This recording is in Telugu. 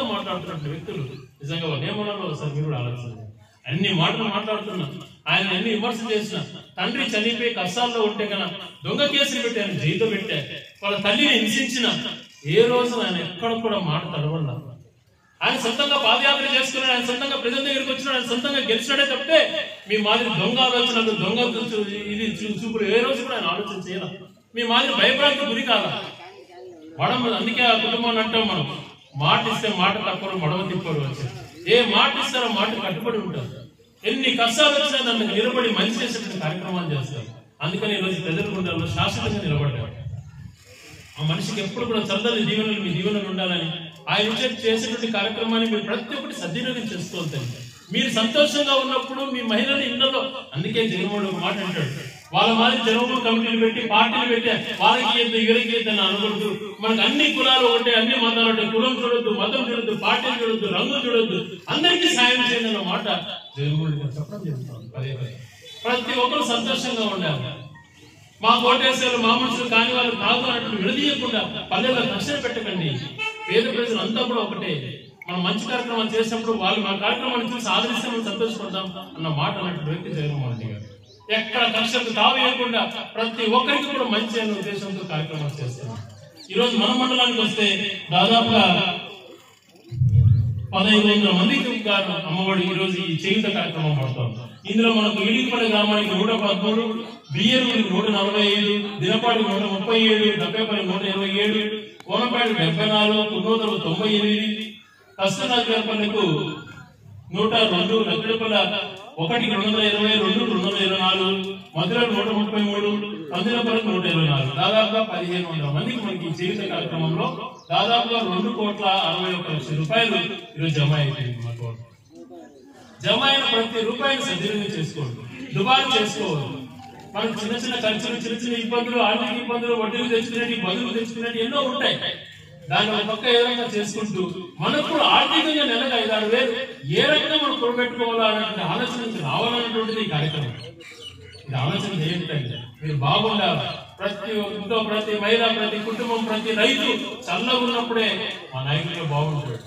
మాట్లాడుతున్న వ్యక్తులు నిజంగా వాళ్ళు ఏమన్నారో ఒకసారి మీరు కూడా ఆలోచించండి అన్ని మాటలు మాట్లాడుతున్నా ఆయన అన్ని విమర్శ చేసిన తండ్రి చనిపోయి కష్టాల్లో ఉంటే కన దొంగ కేసులు పెట్టాను జైల్లో పెట్టా వాళ్ళ తల్లిని హింసించిన ఏ రోజు ఆయన ఎక్కడ కూడా మాట తడవన్నా ఆయన సొంతంగా పాదయాత్ర చేసుకున్నాడు ఆయన సొంతంగా ప్రజల దగ్గరికి వచ్చినాడు ఆయన సొంతంగా గెలిచినాడే తప్పితే మీ మాదిరి దొంగ ఆలోచనలు దొంగ చూ- ఇది చూ- చూపులు ఏ రోజు కూడా ఆయన ఆలోచన చేయాలి మీ మాదిరి భయపడానికి గురి కాదా మనం అందుకే ఆ కుటుంబాన్ని అంటాం మనం మాట ఇస్తే మాట తప్పరు మడవ తిప్పరు వచ్చి ఏ మాట ఇస్తారో మాట కట్టుబడి ఉంటారు ఎన్ని కష్టాలు వచ్చినా దాన్ని నిలబడి మంచి చేసేటువంటి కార్యక్రమాలు చేస్తారు అందుకని ఈరోజు ప్రజల గుండెల్లో శాశ్వతంగా నిలబడ్డారు ఆ మనిషికి ఎప్పుడు కూడా చల్లని దీవెనలు మీ దీవెనలు ఉండాలని ఆయన వచ్చే చేసేటువంటి కార్యక్రమాన్ని మీరు ప్రతి ఒక్కటి సద్వినియోగం చేసుకోవాలి మీరు సంతోషంగా ఉన్నప్పుడు మీ మహిళలు ఇళ్లలో అందుకే జగన్మోహన్ ఒక మాట అంటాడు వాళ్ళ మాది జనములు కమిటీలు పెట్టి పార్టీలు పెట్టి వాళ్ళకి ఏదో వీళ్ళకి ఏదో అని అనకూడదు మనకు అన్ని కులాలు ఉంటాయి అన్ని మతాలు ఉంటాయి కులం చూడొద్దు మతం చూడొద్దు పార్టీలు చూడొద్దు రంగు చూడొద్దు అందరికీ సాయం చేయండి అన్న మాట జగన్మోహన్ గారు చెప్పడం జరుగుతుంది పదే పదే ప్రతి ఒక్కరు సంతోషంగా ఉండాలి మా కోటేశ్వరులు మా మనుషులు కాని వాళ్ళు కాదు అన్నట్టు విడదీయకుండా పల్లెల్లో నష్టం పెట్టకండి పేద ప్రజలు అంతా కూడా ఒకటే మనం మంచి కార్యక్రమాలు చేసినప్పుడు వాళ్ళు మా కార్యక్రమాన్ని చూసి ఆదరిస్తే మనం సంతోషపడతాం అన్న మాట అన్నట్టు వ్యక్తి జగన్మోహన్ రెడ్డి గారు ఎక్కడ కక్షకు తావేయకుండా ప్రతి ఒక్కరికి కూడా మంచి అనే ఉద్దేశంతో కార్యక్రమాలు చేస్తున్నాం ఈ రోజు మన మండలానికి వస్తే దాదాపుగా పదహైదు వందల మందికి గాను అమ్మఒడి ఈ రోజు ఈ చేయుత కార్యక్రమం పడతాం ఇందులో మనకు ఇడిపల్లి గ్రామానికి నూట పదమూడు బియ్యూరికి నూట నలభై ఐదు దినపాటి నూట ముప్పై ఏడు డెబ్బైపల్లి నూట ఇరవై ఏడు కోనపాటి డెబ్బై నాలుగు కున్నోదలు తొంభై ఎనిమిది కష్టనగర్పల్లికు నూట రెండు లగ్డపల్ల ఒకటి రెండు వందల ఇరవై రెండు రెండు వందల ఇరవై నాలుగు మధుర నూట ముప్పై మూడు కందిలపల్లికి నూట ఇరవై నాలుగు దాదాపుగా పదిహేను వందల మందికి మనకి ఈ జీవిత కార్యక్రమంలో దాదాపుగా రెండు కోట్ల అరవై ఒక్క లక్షల రూపాయలు ఈరోజు జమ అయిపోయింది మన కోట జమ అయిన ప్రతి రూపాయిని సద్వినియోగం చేసుకోండి దుబారా చేసుకోవద్దు మనకు చిన్న చిన్న ఖర్చులు చిన్న చిన్న ఇబ్బందులు ఆర్థిక ఇబ్బందులు వడ్డీలు తెచ్చుకునేవి బదులు తెచ్చుకునేవి ఎన్నో ఉంటాయి దాన్ని ఒక పక్క ఏ విధంగా చేసుకుంటూ మనకు కూడా ఆర్థికంగా నెలకు ఐదారు వేలు ఏ రకంగా మనం కూడబెట్టుకోవాలా అనే ఆలోచన నుంచి రావాలన్నటువంటిది ఈ కార్యక్రమం ఇది ఆలోచన చేయండి మీరు బాగుండాలి ప్రతి ఇంట్లో ప్రతి మహిళ ప్రతి కుటుంబం ప్రతి రైతు చల్లగా ఉన్నప్పుడే మా నాయకులు బాగుంటాడు